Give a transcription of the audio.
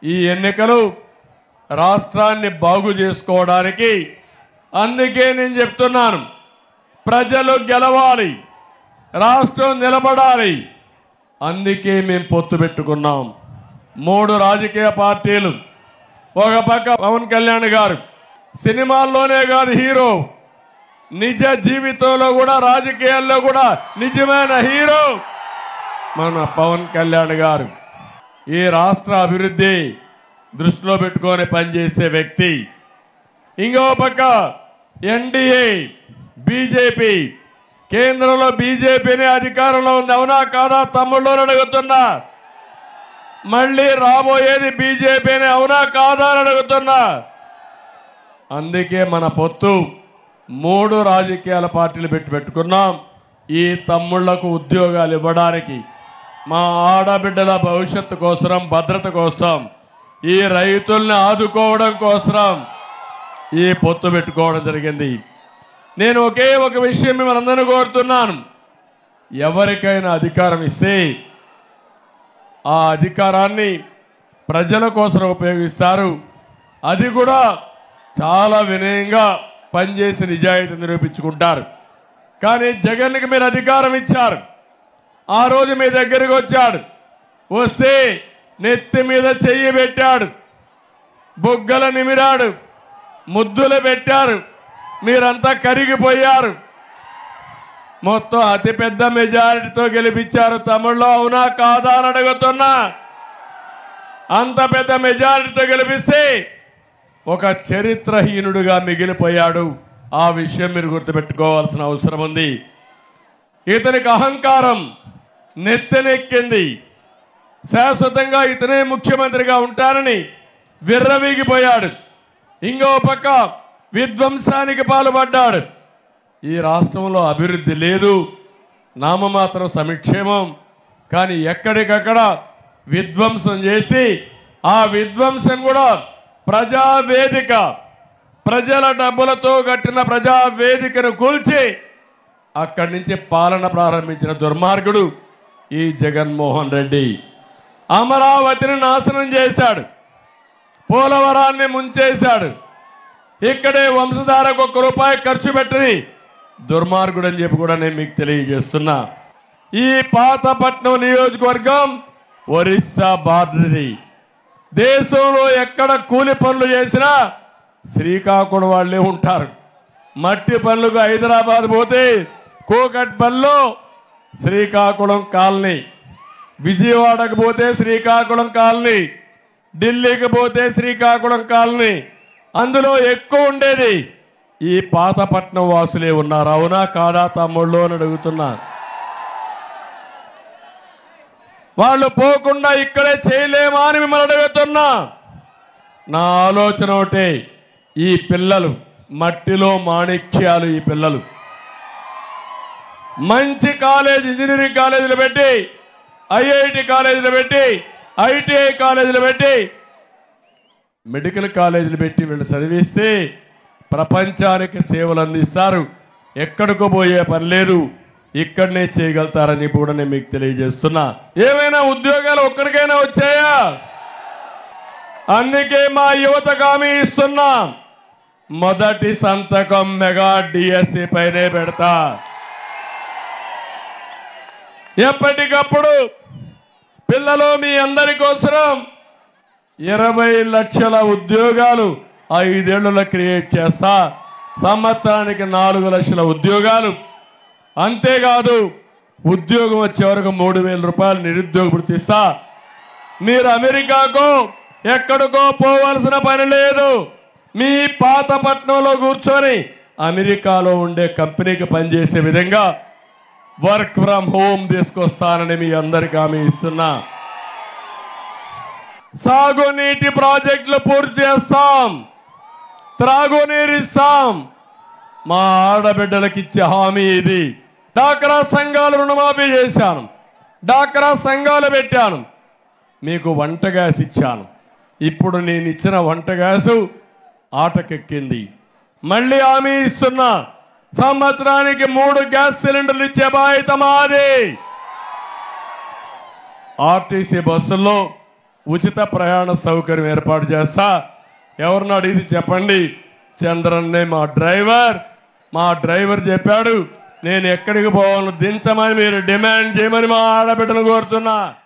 ఈ ఎన్నికలు రాష్ట్రాన్ని బాగు చేసుకోవడానికి అందుకే నేను చెప్తున్నాను ప్రజలు గెలవాలి రాష్ట్రం నిలబడాలి అందుకే మేము పొత్తు పెట్టుకున్నాం మూడు రాజకీయ పార్టీలు ఒక పక్క పవన్ కళ్యాణ్ గారు సినిమాల్లోనే కాదు హీరో నిజ జీవితంలో కూడా రాజకీయాల్లో కూడా నిజమైన హీరో మన పవన్ కళ్యాణ్ గారు ఈ రాష్ట్ర అభివృద్ధి దృష్టిలో పెట్టుకొని పనిచేసే వ్యక్తి ఇంకో పక్క ఎన్డీఏ బీజేపీ కేంద్రంలో బీజేపీని అధికారంలో ఉంది అవునా కాదా తమ్ముళ్ళు అని అడుగుతున్నా మళ్ళీ రాబోయేది బీజేపీని అవునా కాదా అని అడుగుతున్నా అందుకే మన పొత్తు మూడు రాజకీయాల పార్టీలు పెట్టి పెట్టుకున్నాం ఈ తమ్ముళ్లకు ఉద్యోగాలు ఇవ్వడానికి మా ఆడబిడ్డల భవిష్యత్తు కోసం భద్రత కోసం ఈ రైతుల్ని ఆదుకోవడం కోసం ఈ పొత్తు పెట్టుకోవడం జరిగింది నేను ఒకే ఒక విషయం మిమ్మల్ని అందరినీ కోరుతున్నాను ఎవరికైనా అధికారం ఇస్తే ఆ అధికారాన్ని ప్రజల కోసం ఉపయోగిస్తారు అది కూడా చాలా వినయంగా పనిచేసి నిజాయితీ నిరూపించుకుంటారు కానీ జగన్కి మీరు అధికారం ఇచ్చారు ఆ రోజు మీ దగ్గరికి వచ్చాడు వస్తే నెత్తి మీద చెయ్యి పెట్టాడు బొగ్గల నిమిరాడు ముద్దులు పెట్టారు మీరంతా కరిగిపోయారు మొత్తం అతిపెద్ద మెజారిటీతో గెలిపించారు తమిళ్లో అవునా కాదా అని అడుగుతున్నా అంత పెద్ద మెజారిటీతో గెలిపిస్తే ఒక చరిత్రహీనుడుగా మిగిలిపోయాడు ఆ విషయం మీరు గుర్తుపెట్టుకోవాల్సిన అవసరం ఉంది ఇతనికి అహంకారం నెత్తెనెక్కింది శాశ్వతంగా ఇతనే ముఖ్యమంత్రిగా ఉంటారని విర్రవీగిపోయాడు ఇంకో పక్క విధ్వంసానికి పాల్పడ్డాడు ఈ రాష్ట్రంలో అభివృద్ధి లేదు నామమాత్రం సమిక్షేమం కానీ ఎక్కడికక్కడ విధ్వంసం చేసి ఆ విధ్వంసం కూడా ప్రజావేదిక ప్రజల డబ్బులతో కట్టిన ప్రజావేదికను కూల్చి అక్కడి నుంచి పాలన ప్రారంభించిన దుర్మార్గుడు ఈ జగన్మోహన్ రెడ్డి అమరావతిని నాశనం చేశాడు పోలవరాన్ని ముంచేశాడు ఇక్కడే వంశధారకు ఒక్క రూపాయి ఖర్చు పెట్టని దుర్మార్గుడు అని చెప్పి కూడా నేను మీకు తెలియజేస్తున్నా ఈ పాతపట్నం నియోజకవర్గం ఒరిస్సా బార్డర్ది దేశంలో ఎక్కడ కూలి పనులు చేసినా శ్రీకాకుళం వాళ్ళే ఉంటారు మట్టి పనులకు హైదరాబాద్ పోతే కోకట్పల్లిలో శ్రీకాకుళం కాలనీ విజయవాడకు పోతే శ్రీకాకుళం కాలనీ ఢిల్లీకి పోతే శ్రీకాకుళం కాలనీ అందులో ఎక్కువ ఉండేది ఈ పాతపట్నం వాసులే ఉన్నారు అవునా కాదా తమ్ముళ్ళు అని అడుగుతున్నా వాళ్ళు పోకుండా ఇక్కడే చేయలేమా అని మిమ్మల్ని అడుగుతున్నా నా ఆలోచన ఒకటే ఈ పిల్లలు మట్టిలో మాణిక్యాలు ఈ పిల్లలు మంచి కాలేజ్ ఇంజనీరింగ్ కాలేజీలు పెట్టి ఐఐటి కాలేజీలు పెట్టి ఐటీఐ కాలేజీలు పెట్టి మెడికల్ కాలేజీలు పెట్టి వీళ్ళు చదివిస్తే ప్రపంచానికి సేవలు అందిస్తారు ఎక్కడికో పోయే పని లేదు ఇక్కడనే చేయగలుగుతారని చెప్పి కూడా నేను మీకు తెలియజేస్తున్నా ఏమైనా ఉద్యోగాలు ఒక్కరికైనా వచ్చాయా అందుకే మా యువతకు హామీ ఇస్తున్నా మొదటి సంతకం మెగా డిఎస్సి పైనే పెడతా ఎప్పటికప్పుడు పిల్లలు మీ అందరి కోసం ఇరవై లక్షల ఉద్యోగాలు ఐదేళ్లలో క్రియేట్ చేస్తా సంవత్సరానికి నాలుగు లక్షల ఉద్యోగాలు అంతేకాదు ఉద్యోగం వచ్చే వరకు మూడు వేల రూపాయలు నిరుద్యోగ భృతి ఇస్తా మీరు అమెరికాకో ఎక్కడికో పోవలసిన పని లేదు మీ పాతపట్నంలో కూర్చొని అమెరికాలో ఉండే కంపెనీకి పనిచేసే విధంగా వర్క్ ఫ్రం హోమ్ తీసుకొస్తానని మీ అందరికీ హామీ ఇస్తున్నా సాగునీటి ప్రాజెక్టులు పూర్తి చేస్తాం త్రాగునీరు ఇస్తాం మా ఆడబిడ్డలకు ఇచ్చే హామీ ఇది డాక్రా సంఘాలు రుణమాఫీ చేశాను డాక్రా సంఘాలు పెట్టాను మీకు వంట గ్యాస్ ఇచ్చాను ఇప్పుడు నేను ఇచ్చిన వంట గ్యాసు ఆటకెక్కింది మళ్ళీ హామీ ఇస్తున్నా సంవత్సరానికి మూడు గ్యాస్ సిలిండర్లు ఇచ్చే బాధ్యత మాది ఆర్టీసీ బస్సుల్లో ఉచిత ప్రయాణ సౌకర్యం ఏర్పాటు చేస్తా ఎవరిని అడిగి చెప్పండి చంద్రన్నే మా డ్రైవర్ మా డ్రైవర్ చెప్పాడు నేను ఎక్కడికి పోవాలో దించమని మీరు డిమాండ్ చేయమని మా ఆడబిడ్డను కోరుతున్నా